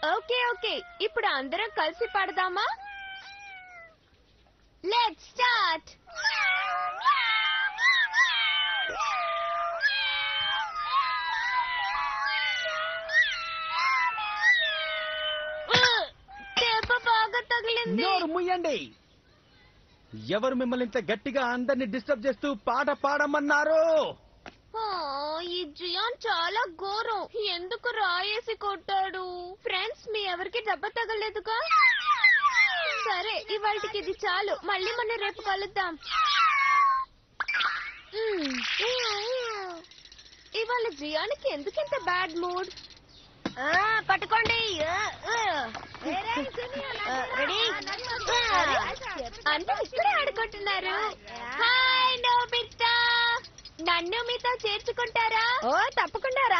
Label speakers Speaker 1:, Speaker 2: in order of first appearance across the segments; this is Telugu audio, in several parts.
Speaker 1: ఓకే ఓకే ఇప్పుడు అందరం కలిసి పాడదామా లెట్ స్టార్ట్ దెబ్బ బాగా తగిలింది
Speaker 2: నోరు ముయ్యండి ఎవరు మిమ్మల్ని ఇంత గట్టిగా అందరిని డిస్టర్బ్ చేస్తూ పాట పాడమన్నారు
Speaker 1: ఆ, ఈ జియాన్ చాలా ఘోరం ఎందుకు రాయేసి కొట్టాడు ఫ్రెండ్స్ మీ ఎవరికి దెబ్బ తగలేదుగా సరే ఇవాళకి ఇది చాలు మళ్ళీ మనం రేపు కలుద్దాం మ్మ్. ఇవాళ జియాన్కి ఎందుకింత బ్యాడ్ మూడ్ పట్టుకోండి రెడీ అందరూ ఇక్కడే ఆడుకుంటున్నారు హాయ్ నోబితా నన్ను మీతో చేర్చుకుంటారా
Speaker 3: ఓ తప్పకుండారా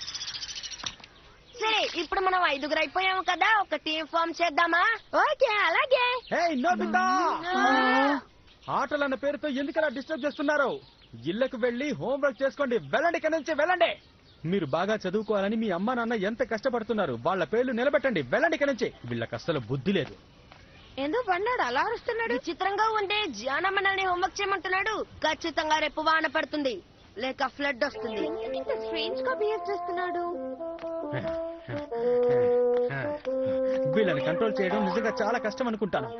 Speaker 3: సరే ఇప్పుడు మనం ఐదుగురు అయిపోయాము కదా ఒక టీం ఫామ్ చేద్దామా ఓకే అలాగే
Speaker 2: హే నోబితా ఆటలన్న పేరుతో ఎందుకలా డిస్టర్బ్ చేస్తున్నారు ఇళ్లకు వెళ్లి హోంవర్క్ చేసుకోండి వెళ్ళండి ఇక్కడి నుంచి వెళ్ళండి మీరు బాగా చదువుకోవాలని మీ అమ్మా నాన్న ఎంత కష్టపడుతున్నారు వాళ్ళ పేర్లు నిలబెట్టండి వెళ్ళండి ఇక్కడి నుంచి వీళ్ళకి అస్సలు బుద్ధి లేదు
Speaker 3: ఎందుకు పన్నాడు అలా అరుస్తున్నాడు విచిత్రంగా ఉండే జ్ఞాన మనల్ని హోంవర్క్ చేయమంటున్నాడు ఖచ్చితంగా రేపు వాన పడుతుంది లేక ఫ్లడ్ వస్తుంది
Speaker 1: ఇంత స్ట్రేంజ్ గా బిహేవ్ చేస్తున్నాడు
Speaker 2: వీళ్ళని కంట్రోల్ చేయడం నిజంగా చాలా కష్టం అనుకుంటాను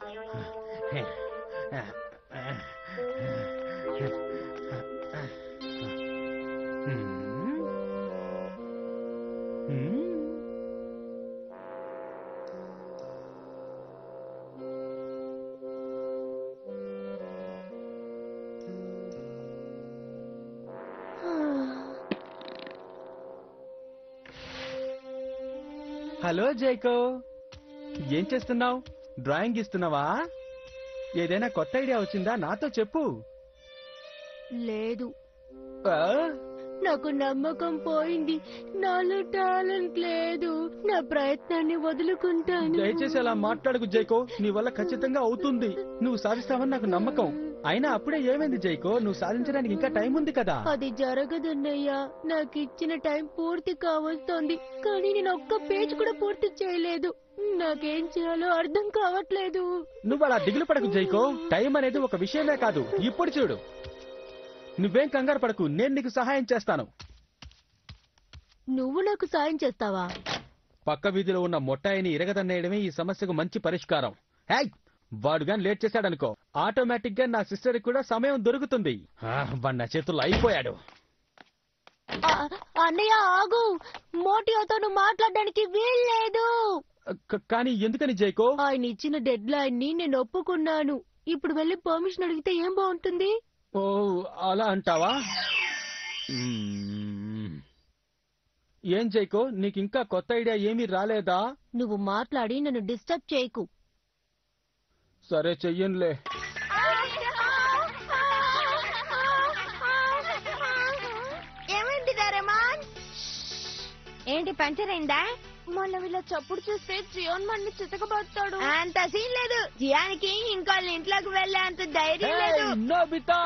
Speaker 2: హలో జైకో ఏం చేస్తున్నావు డ్రాయింగ్ ఇస్తున్నావా ఏదైనా కొత్త ఐడియా వచ్చిందా నాతో చెప్పు
Speaker 3: లేదు
Speaker 2: ఆ?
Speaker 3: నాకు నమ్మకం పోయింది నాలో టాలెంట్ లేదు నా ప్రయత్నాన్ని వదులుకుంటాను
Speaker 2: దయచేసి అలా మాట్లాడకు జైకో నీ వల్ల ఖచ్చితంగా అవుతుంది నువ్వు సాధిస్తావని నాకు నమ్మకం అయినా అప్పుడే ఏమైంది జైకో నువ్వు సాధించడానికి ఇంకా టైం ఉంది కదా
Speaker 3: అది జరగదన్నయ్యా నాకు ఇచ్చిన టైం పూర్తి కావస్తోంది కానీ నేను ఒక్క పేజ్ కూడా పూర్తి చేయలేదు నాకేం చేయాలో అర్థం కావట్లేదు
Speaker 2: నువ్వు అలా దిగులు పడకు జైకో టైం అనేది ఒక విషయమే కాదు ఇప్పుడు చూడు నువ్వేం కంగారు పడకు నేను నీకు సహాయం చేస్తాను
Speaker 3: నువ్వు నాకు సాయం చేస్తావా
Speaker 2: పక్క వీధిలో ఉన్న మొట్టాయిని ఇరగదన్నేయడమే ఈ సమస్యకు మంచి పరిష్కారం హై వాడు గాని లేట్ చేశాడనుకో ఆటోమేటిక్ గా నా సిస్టర్ కూడా సమయం దొరుకుతుంది ఆ, వాడు నా చేతుల్లో అయిపోయాడు
Speaker 3: ఆ, అన్నయ్య ఆగు మోటియోతో నువ్వు మాట్లాడడానికి వీల్లేదు
Speaker 2: క- కానీ ఎందుకని జైకో
Speaker 3: ఆయన ఇచ్చిన డెడ్ లైన్ ని నేను ఒప్పుకున్నాను ఇప్పుడు వెళ్ళి పర్మిషన్ అడిగితే ఏం బాగుంటుంది
Speaker 2: ఓ అలా అంటావా మ్మ్. ఏం జైకో నీకు ఇంకా కొత్త ఐడియా ఏమీ రాలేదా
Speaker 3: నువ్వు మాట్లాడి నన్ను డిస్టర్బ్ చేయకు
Speaker 2: సరే చెయ్యనులే
Speaker 3: ఏమైంది డరెమాన్ ఏంటి పంచర్ అయిందా
Speaker 1: మళ్ళీ వీళ్ళ చప్పుడు చూస్తే జియోన్ మన్ని చితకబడతాడు
Speaker 3: అంత సీన్ లేదు జియానికి ఇంకోళ్ళ ఇంట్లోకి వెళ్ళే అంత ధైర్యం లేదు
Speaker 2: హేయ్, నోబితా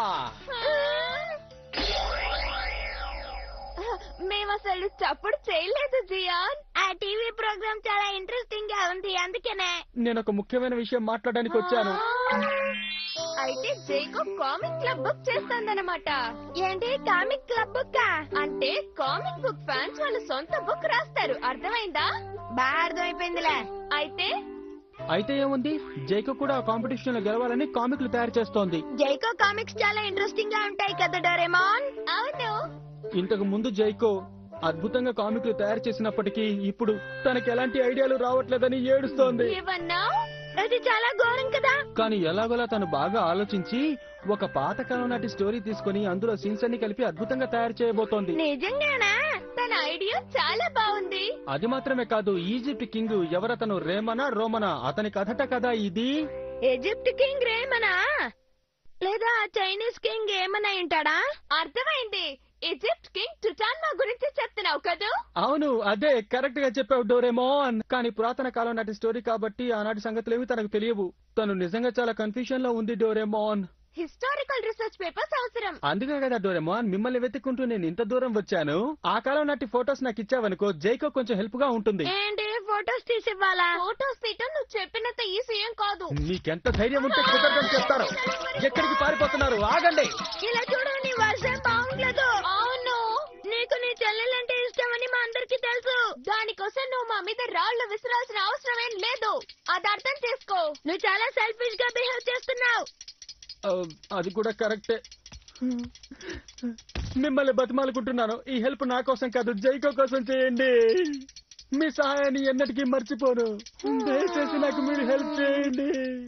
Speaker 1: మేము అసలు చప్పుడు చేయలేదు జియాన్
Speaker 3: ఆ టీవీ ప్రోగ్రామ్ చాలా ఇంట్రెస్టింగ్ గా ఉంది అందుకనే
Speaker 2: నేను ఒక ముఖ్యమైన విషయం మాట్లాడడానికి వచ్చాను
Speaker 1: అయితే జైకో కామిక్ క్లబ్ బుక్ చేస్తాందన్నమాట
Speaker 3: ఏంటి కామిక్ క్లబ్ బుక్
Speaker 1: అంటే కామిక్ బుక్ ఫ్యాన్స్ వాళ్ళ సొంత బుక్ రాస్తారు అర్థమైందా
Speaker 3: బాగా అర్థమైపోయిందిలే
Speaker 1: అయితే
Speaker 2: అయితే ఏముంది జైకో కూడా కాంపిటీషన్ లో గెలవాలని కామిక్లు తయారు చేస్తోంది
Speaker 3: జైకో కామిక్స్ చాలా ఇంట్రెస్టింగ్ గా ఉంటాయి కదా డోరేమాన్
Speaker 1: అవును
Speaker 2: ఇంతకు ముందు జైకో అద్భుతంగా కామిక్లు తయారు చేసినప్పటికీ ఇప్పుడు తనకి ఎలాంటి ఐడియాలు రావట్లేదని ఏడుస్తోంది
Speaker 1: ఏమన్నా
Speaker 3: అది చాలా ఘోరం కదా
Speaker 2: కానీ ఎలాగోలా తను బాగా ఆలోచించి ఒక పాతకాలం నాటి స్టోరీ తీసుకొని అందులో సీన్స్ అన్ని కలిపి అద్భుతంగా తయారు చేయబోతోంది
Speaker 3: నిజంగానా
Speaker 1: తన ఐడియా చాలా బాగుంది
Speaker 2: అది మాత్రమే కాదు ఈజిప్ట్ కింగ్ ఎవరతను రేమనా రోమనా అతని కథట కదా ఇది
Speaker 3: ఈజిప్ట్ కింగ్ రేమనా లేదా చైనీస్ కింగ్ ఏమన్నా ఉంటాడా
Speaker 1: అర్థమైంది ఈజిప్ట్ కింగ్ టుటాన్మా గురించి చెప్తున్నావు కదూ
Speaker 2: అవును అదే కరెక్ట్ గా చెప్పావు డోరేమోన్ కానీ పురాతన కాలం నాటి స్టోరీ కాబట్టి ఆనాటి సంగతులేవి తనకు తెలియవు తను నిజంగా చాలా కన్ఫ్యూజన్ లో ఉంది డోరేమోన్
Speaker 1: హిస్టారికల్ రీసెర్చ్ పేపర్స్ అవసరం
Speaker 2: అందుకే కదా డోరేమోన్ మిమ్మల్ని వెతుక్కుంటూ నేను ఇంత దూరం వచ్చాను ఆ కాలం నాటి ఫొటోస్ నాకు ఇచ్చావనుకో జైకో కొంచెం హెల్ప్ గా ఉంటుంది
Speaker 3: ఏంటి ఫోటోస్ తీసివ్వాలా
Speaker 1: ఫోటోస్ తీయటం నువ్వు చెప్పినంత ఈజీ ఏం కాదు
Speaker 2: మీకెంత ధైర్యం ఉంటే కుదరదని చెప్తారు ఎక్కడికి పారిపోతున్నారు ఆగండి
Speaker 3: ఇలా చూడు నీ వర్షం బాగుండదు
Speaker 1: అవును
Speaker 3: నీకు నీ చెల్లెలంటే ఇష్టమని మా అందరికి తెలుసు
Speaker 1: దానికోసం నువ్వు మా మీద రాళ్లు విసిరాల్సిన అవసరం ఏం లేదు అది అర్థం చేసుకో
Speaker 3: నువ్వు చాలా సెల్ఫిష్ గా బిహేవ్ చేస్తున్నావు
Speaker 2: ఆ, అది కూడా కరెక్టే మిమ్మల్ని బతిమాలుకుంటున్నాను ఈ హెల్ప్ నా కోసం కాదు జైకో కోసం చేయండి మీ సహాయాన్ని ఎన్నటికీ మర్చిపోను దయచేసి నాకు మీరు హెల్ప్ చేయండి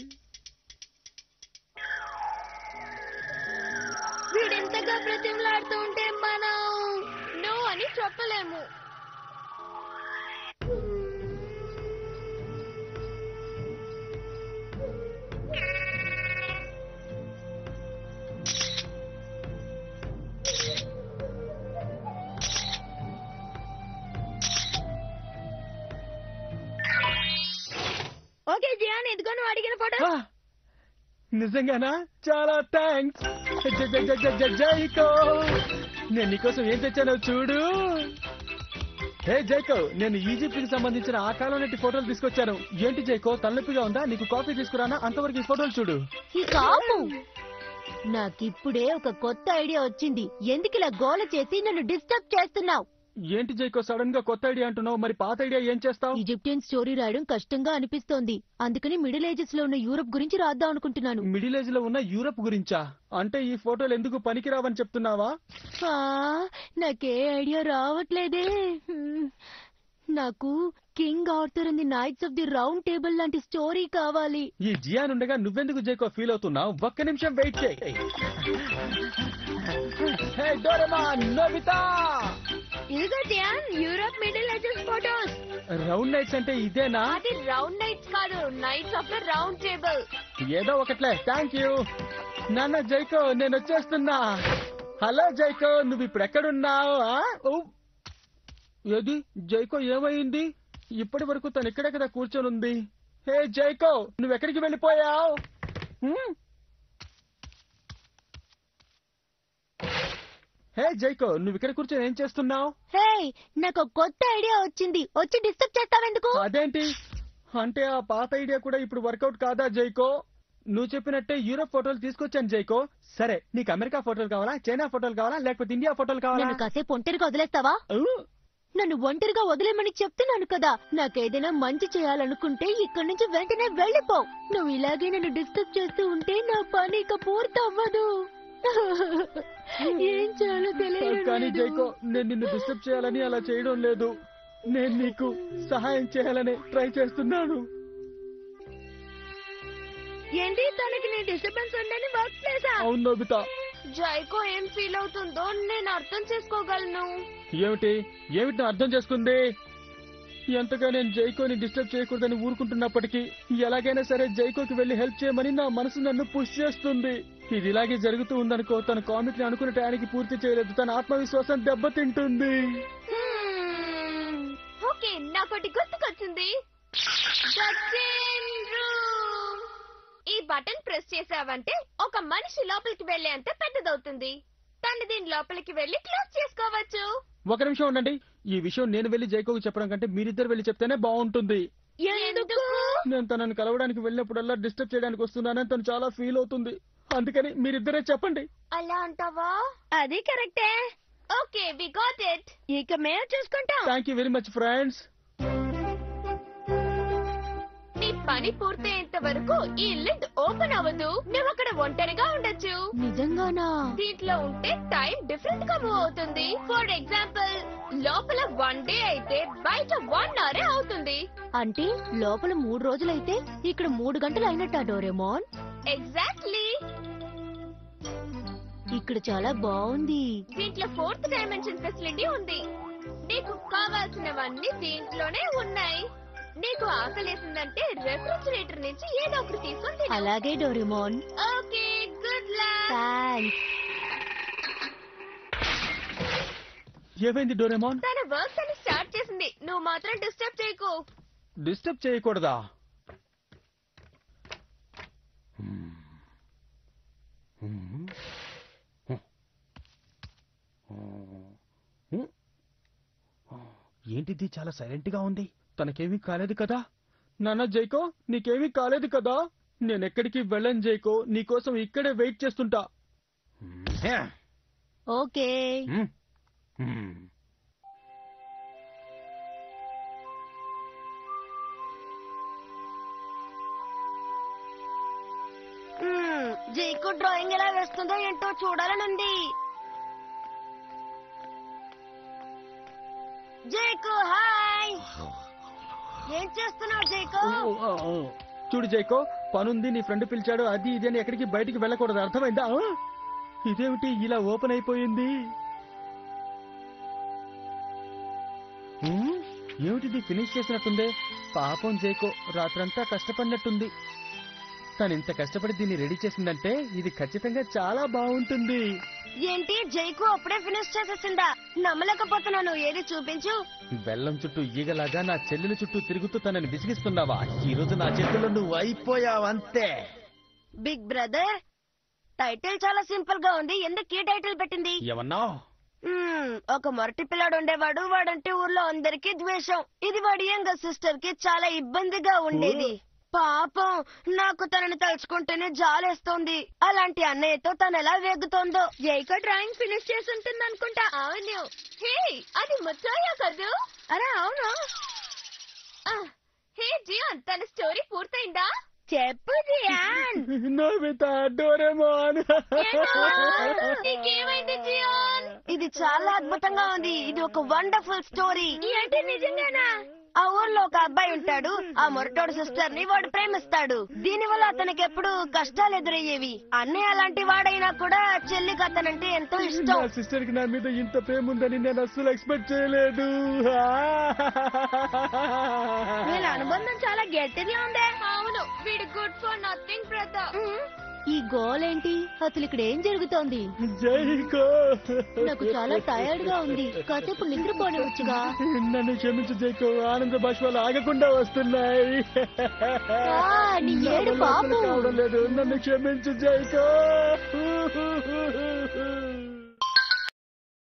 Speaker 1: వీడింతగా ప్రతిమలాడుతూ ఉంటే మనం నువ్వు అని చెప్పలేము
Speaker 3: ఓకే జియాన్ ఇదిగో నువ్వు అడిగిన ఫోటో
Speaker 2: ఆ, నిజంగానా చాలా థ్యాంక్స్ జైకో నేను నీకోసం ఏం తెచ్చానో చూడు హే జైకో నేను ఈజిప్ట్ కి సంబంధించిన ఆ కాలం నాటి ఫోటోలు తీసుకొచ్చాను ఏంటి జైకో తలనొప్పిగా ఉందా నీకు కాఫీ తీసుకురానా అంతవరకు ఈ ఫోటోలు చూడు
Speaker 3: ఈ కాపు నాకిప్పుడే ఒక కొత్త ఐడియా వచ్చింది ఎందుకు ఇలా గోల చేసి నన్ను డిస్టర్బ్ చేస్తున్నావు
Speaker 2: ఏంటి జైకో సడన్ గా కొత్త ఐడియా అంటున్నావు మరి పాత ఐడియా ఏం చేస్తావు
Speaker 3: ఈజిప్టియన్ స్టోరీ రాయడం కష్టంగా అనిపిస్తోంది అందుకని మిడిల్ ఏజెస్ లో ఉన్న యూరప్ గురించి రాద్దాం అనుకుంటున్నాను
Speaker 2: మిడిల్ ఏజ్ లో ఉన్న యూరప్ గురించా అంటే ఈ ఫోటోలు ఎందుకు పనికిరావని చెప్తున్నావా
Speaker 3: ఆ, నాకే ఐడియా రావట్లేదే హ్మ్. నాకు King Arthur and the knights of the round table లాంటి స్టోరీ కావాలి
Speaker 2: ఈ జియాన్ ఉండగా నువ్వెందుకు జైకో ఫీల్ అవుతున్నావు ఒక్క నిమిషం వెయిట్ చేయి హే డోరేమాన్ నోబితా
Speaker 3: ఇదిగో Gian Europe middle ages photos
Speaker 2: round knights అంటే ఇదేనా
Speaker 1: అది రౌండ్ నైట్స్ కాదు knights of the round table
Speaker 2: ఏదో ఒకట్లే థ్యాంక్ యూ నాన్న జైకో నేను వచ్చేస్తున్నా హలో జైకో నువ్వు ఇప్పుడు ఎక్కడున్నావు ఆ? ఊ. ఏది జైకో ఏమైంది ఇప్పటి వరకు తను ఇక్కడే కదా కూర్చొని ఉంది హే జైకో నువ్వు ఎక్కడికి వెళ్ళిపోయావు హే జైకో నువ్వు ఇక్కడ కూర్చొని ఏం చేస్తున్నావు
Speaker 3: హే నాకు ఒక కొత్త ఐడియా వచ్చింది వచ్చి డిస్టర్బ్ చేస్తావెందుకు
Speaker 2: అదేంటి అంటే ఆ పాత ఐడియా కూడా ఇప్పుడు వర్కౌట్ కాదా జైకో నువ్వు చెప్పినట్టే యూరోప్ ఫోటోలు తీసుకొచ్చాను జైకో సరే నీకు అమెరికా ఫోటోలు కావాలా చైనా ఫోటోలు కావాలా లేకపోతే ఇండియా ఫోటోలు కావాలా
Speaker 3: నన్ను కాసేపు ఒంటరిగా వదిలేస్తావా
Speaker 2: ఊ,
Speaker 3: నన్ను ఒంటరిగా వదిలేమని చెప్తున్నాను కదా నాకేదైనా మంచి చేయాలనుకుంటే ఇక్కడి నుంచి వెంటనే వెళ్ళిపో నువ్వు ఇలాగే నన్ను డిస్టర్బ్ చేస్తూ ఉంటే నా పని ఇక పూర్తవ్వదు ఏం చేయాలో తెలియదు
Speaker 2: కానీ జైకో నేను నిన్ను డిస్టర్బ్ చేయాలని అలా చేయడం లేదు నేను నీకు సహాయం చేయాలని ట్రై చేస్తున్నాను
Speaker 3: ఏంటి తనకి నీ డిస్టర్బెన్స్ ఉందని వర్క్ ప్లేసా
Speaker 2: అవును నోబితా
Speaker 1: జైకో ఏం ఫీల్ అవుతుందో నేను అర్థం చేసుకోగలను
Speaker 2: ఏమిటి ఏమిటి నా అర్థం చేసుకుంది ఎంతగా నేను జైకోని డిస్టర్బ్ చేయకూడదని ఊరుకుంటున్నప్పటికీ ఎలాగైనా సరే జైకోకి వెళ్లి హెల్ప్ చేయమని నా మనసు నన్ను పుష్ చేస్తుంది ఇది ఇలాగే జరుగుతూ ఉందనుకో తన కామిక్ ని అనుకున్న టయానికి పూర్తి చేయలేదు తన ఆత్మవిశ్వాసం దెబ్బతింటుంది
Speaker 1: Hmm. ఓకే నాకోటి గుర్తుకొచ్చింది The chain room. ఈ బటన్ ప్రెస్ చేసావంటే ఒక మనిషి లోపలికి వెళ్లేంత పెద్దదవుతుంది తను దీని లోపలికి వెళ్లి క్లోజ్ చేసుకోవచ్చు
Speaker 2: ఒక నిమిషం ఉండండి ఈ విషయం నేను వెళ్లి జైకోకి చెప్పడం కంటే మీరిద్దరు వెళ్లి చెప్తేనే బాగుంటుంది
Speaker 1: ఎందుకు
Speaker 2: నేను తనని కలవడానికి వెళ్ళినప్పుడల్లా డిస్టర్బ్ చేయడానికి వస్తున్నానని తను చాలా ఫీల్ అవుతుంది అందుకని మీరిద్దరే చెప్పండి
Speaker 1: అలా అంటావా
Speaker 3: అది కరెక్టే
Speaker 1: ఓకే వి గాట్ ఇట్
Speaker 3: ఇక మేము చూసుకుంటాం
Speaker 2: thank you very much friends
Speaker 1: నీ పని పూర్తయ్యేంత వరకు ఈ లిడ్ ఓపెన్ అవ్వదు నువ్వు అక్కడ ఒంటరిగా ఉండొచ్చు
Speaker 3: నిజంగానా
Speaker 1: దీంట్లో ఉంటే టైం డిఫరెంట్ గా మూవ్ అవుతుంది ఫర్ ఎగ్జాంపుల్ లోపల వన్ డే అయితే బయట వన్ అవర్ అవుతుంది
Speaker 3: అంటే లోపల మూడు రోజులైతే ఇక్కడ మూడు గంటలు అయినట్టా డోరేమోన్
Speaker 1: ఎగ్జాక్ట్లీ
Speaker 3: ఇక్కడ చాలా బాగుంది
Speaker 1: దీంట్లో ఫోర్త్ డైమెన్షన్ ఫెసిలిటీ ఉంది నీకు కావాల్సినవన్నీ దీంట్లోనే ఉన్నాయి నీకు ఆకలేసిందంటే రెఫ్రిజిరేటర్ నుంచి ఏదో ఒకటి తీసుకొని తిను.
Speaker 3: అలాగే Doraemon
Speaker 1: okay good luck
Speaker 3: thanks
Speaker 2: ఏమైంది డోరేమోన్
Speaker 1: తన వర్క్ అని స్టార్ట్ చేసింది నువ్వు మాత్రం డిస్టర్బ్ చేయకు
Speaker 2: డిస్టర్బ్ చేయకూడదా ఏంటిది చాలా సైలెంట్ గా ఉంది తనకేమీ కాలేదు కదా నాన్న జైకో నీకేమీ కాలేదు కదా నేనెక్కడికి వెళ్ళను జైకో నీకోసం ఇక్కడే వెయిట్ చేస్తుంటా
Speaker 3: ఓకే
Speaker 2: హ్మ్. హ్మ్.
Speaker 3: మ్మ్, జైకు డ్రాయింగ్ ఎలా వేస్తుందో ఏంటో చూడాలనుంది జైకు హాయ్ ఏం చేస్తున్నావు జైకు
Speaker 2: ఓ, ఓ, ఓ. చూడు జైకో పనుంది నీ ఫ్రెండ్ పిలిచాడు అది ఇది అని ఎక్కడికి బయటికి వెళ్ళకూడదు అర్థమైందా ఆ? ఇదేమిటి ఇలా ఓపెన్ అయిపోయింది హ్మ్? ఏమిటిది ఫినిష్ చేసినట్టుందే పాపం జైకో రాత్రంతా కష్టపడినట్టుంది తను ఇంత కష్టపడి దీన్ని రెడీ చేసిందంటే ఇది ఖచ్చితంగా చాలా బాగుంటుంది
Speaker 3: ఏంటి జైకు అప్పుడే ఫినిష్ చేసేసిందా నమ్మలేకపోతున్నాను ఏది చూపించు
Speaker 2: బెల్లం చుట్టూ ఈగలాగా నా చెల్లెల చుట్టూ తిరుగుతూ తనని విసిగిస్తున్నావా ఈ రోజు నా చేతుల్లో నువ్వు అయిపోయావంతే
Speaker 3: బిగ్ బ్రదర్ టైటిల్ చాలా సింపుల్ గా ఉంది ఎందుకు ఈ టైటిల్ పెట్టింది
Speaker 2: ఏమన్నావు
Speaker 3: మ్మ్, ఒక మొరటి పిల్లాడు ఉండేవాడు వాడంటే ఊర్లో అందరికీ ద్వేషం ఇది వాడి యంగ్ సిస్టర్ కి చాలా ఇబ్బందిగా ఉండేది పాపం నాకు తనని తలుచుకుంటేనే జాలేస్తోంది అలాంటి అన్నయ్యతో తను ఎలా వేగుతోందో
Speaker 1: జైకో డ్రాయింగ్ ఫినిష్ చేసి ఉంటుంది అనుకుంటా అవును హే అది ముచ్చాయా కదూ
Speaker 3: అరే అవును
Speaker 1: ఆ, హే జియాన్ తన స్టోరీ పూర్తయిందా
Speaker 3: చెప్పు జియాన్
Speaker 2: నోబితా డోరేమోన్
Speaker 1: నీకేమైంది జియాన్
Speaker 3: ఇది చాలా అద్భుతంగా ఉంది ఇది ఒక వండర్ఫుల్ స్టోరీ
Speaker 1: ఏంటి నిజంగానా
Speaker 3: ఆ ఊర్లో ఒక అబ్బాయి ఉంటాడు ఆ మొరటోడు సిస్టర్ ని వాడు ప్రేమిస్తాడు దీని వల్ల అతనికి ఎప్పుడు కష్టాలు ఎదురయ్యేవి అన్నయ్య అలాంటి వాడైనా కూడా చెల్లికి అతనంటే ఎంతో
Speaker 2: నా
Speaker 3: ఇష్టం
Speaker 2: సిస్టర్ కి నా మీద ఇంత ప్రేమ ఉందని నేను అస్సలు ఎక్స్పెక్ట్ చేయలేదు
Speaker 3: వీళ్ళ అనుబంధం చాలా గట్టిగా ఉందే
Speaker 1: అవును వీడు గుడ్ ఫర్ నథింగ్ బ్రదర్
Speaker 3: ఈ గోల్ ఏంటి అసలు ఇక్కడ ఏం జరుగుతోంది
Speaker 2: జైకో
Speaker 3: నాకు చాలా టైర్డ్ గా ఉంది కాసేపు నిద్రపోనివచ్చుగా
Speaker 2: నన్ను క్షమించు జైకో ఆనంద బాష్పాలు ఆగకుండా వస్తున్నాయి
Speaker 3: ఆ, నీ ఏడు
Speaker 2: నా వల్ల అసలు
Speaker 3: పాపం.
Speaker 2: కావడం లేదు నన్ను క్షమించు జైకో